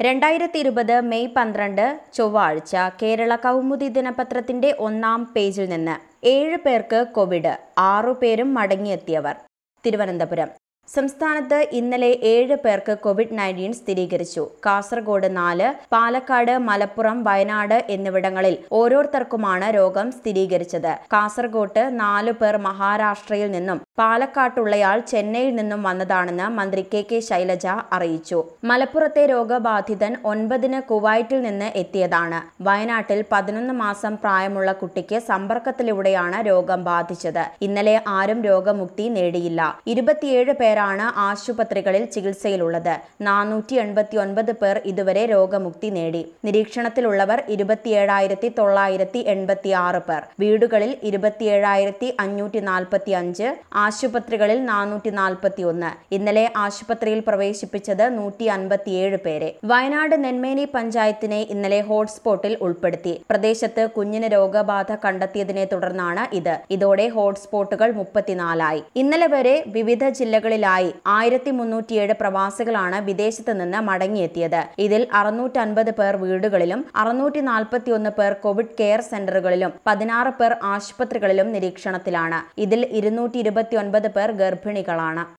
രണ്ടായിരത്തി ഇരുപത് മെയ് പന്ത്രണ്ട് ചൊവ്വാഴ്ച കേരള കൗമുദി ദിനപത്രത്തിന്റെ ഒന്നാം പേജിൽ നിന്ന് ഏഴ് പേർക്ക് കോവിഡ് ആറു പേരും മടങ്ങിയെത്തിയവർ തിരുവനന്തപുരം സംസ്ഥാനത്ത് ഇന്നലെ ഏഴ് പേർക്ക് കോവിഡ് നയൻറ്റീൻ സ്ഥിരീകരിച്ചു കാസർഗോഡ് നാല് പാലക്കാട് മലപ്പുറം വയനാട് എന്നിവിടങ്ങളിൽ ഓരോരുത്തർക്കുമാണ് രോഗം സ്ഥിരീകരിച്ചത് കാസർഗോട്ട് നാലു പേർ മഹാരാഷ്ട്രയിൽ നിന്നും പാലക്കാട്ടുള്ളയാൾ ചെന്നൈയിൽ നിന്നും വന്നതാണെന്ന് മന്ത്രി കെ കെ ശൈലജ അറിയിച്ചു മലപ്പുറത്തെ രോഗബാധിതൻ ഒൻപതിന് കുവൈറ്റിൽ നിന്ന് എത്തിയതാണ് വയനാട്ടിൽ പതിനൊന്ന് മാസം പ്രായമുള്ള കുട്ടിക്ക് സമ്പർക്കത്തിലൂടെയാണ് രോഗം ബാധിച്ചത് ഇന്നലെ ആരും രോഗമുക്തി നേടിയില്ല ഇരുപത്തിയേഴ് പേരാണ് ആശുപത്രികളിൽ ചികിത്സയിലുള്ളത് നാനൂറ്റി എൺപത്തി ഒൻപത് പേർ ഇതുവരെ രോഗമുക്തി നേടി നിരീക്ഷണത്തിലുള്ളവർ ഇരുപത്തിയേഴായിരത്തി തൊള്ളായിരത്തി എൺപത്തി ആറ് പേർ വീടുകളിൽ ഇരുപത്തിയേഴായിരത്തി അഞ്ഞൂറ്റി നാൽപ്പത്തി അഞ്ച് ആശുപത്രികളിൽ നാനൂറ്റി നാൽപ്പത്തി ഒന്ന് ഇന്നലെ ആശുപത്രിയിൽ പ്രവേശിപ്പിച്ചത് നൂറ്റി അൻപത്തിയേഴ് പേരെ വയനാട് നെന്മേനി പഞ്ചായത്തിനെ ഇന്നലെ ഹോട്ട്സ്പോട്ടിൽ ഉൾപ്പെടുത്തി പ്രദേശത്ത് കുഞ്ഞിന് രോഗബാധ കണ്ടെത്തിയതിനെ തുടർന്നാണ് ഇത് ഇതോടെ ഹോട്ട്സ്പോട്ടുകൾ മുപ്പത്തിനാലായി ഇന്നലെ വരെ വിവിധ ജില്ലകളിലായി ആയിരത്തി മുന്നൂറ്റിയേഴ് പ്രവാസികളാണ് വിദേശത്ത് നിന്ന് മടങ്ങിയെത്തിയത് ഇതിൽ അറുന്നൂറ്റൻപത് പേർ വീടുകളിലും അറുന്നൂറ്റി നാൽപ്പത്തിയൊന്ന് പേർ കോവിഡ് കെയർ സെന്ററുകളിലും പതിനാറ് പേർ ആശുപത്രികളിലും നിരീക്ഷണത്തിലാണ് ഇതിൽ ഇരുന്നൂറ്റി ഇരുപത്തിയൊൻപത് പേർ ഗർഭിണികളാണ്